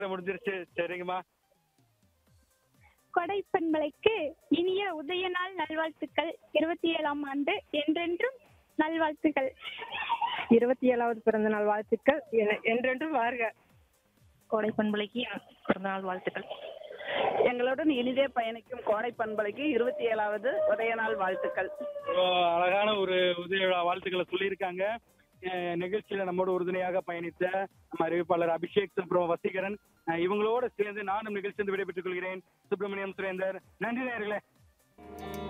முடிஞ்சிருச்சு சரிங்கம்மா கொடை பண்பலைக்கு இனிய உதய நாள் நல்வாழ்த்துக்கள் இருபத்தி ஏழாம் ஆண்டு என்றென்றும் நல்வாழ்த்துக்கள் இருபத்தி ஏழாவது பிறந்த நாள் வாழ்த்துக்கள் என- என்றென்றும் வாழ்க கோடை பண்பலைக்கு பிறந்த நாள் வாழ்த்துக்கள் எங்களுடன் இனிதே பயணிக்கும் கோடை பண்பலைக்கு இருபத்தி ஏழாவது உதய நாள் வாழ்த்துக்கள் ரொம்ப அழகான ஒரு உதய விழா வாழ்த்துக்களை சொல்லியிருக்காங்க அஹ் நிகழ்ச்சியில நம்மோட உறுதுணையாக பயணித்த நம்ம அறிவிப்பாளர் அபிஷேக் அப்புறம் வசீகரன் அஹ் இவங்களோட சேர்ந்து நானும் நிகழ்ச்சி விடைபெற்றுக் கொள்கிறேன் சுப்பிரமணியம் சுரேந்தர் நன்றி நேயர்களே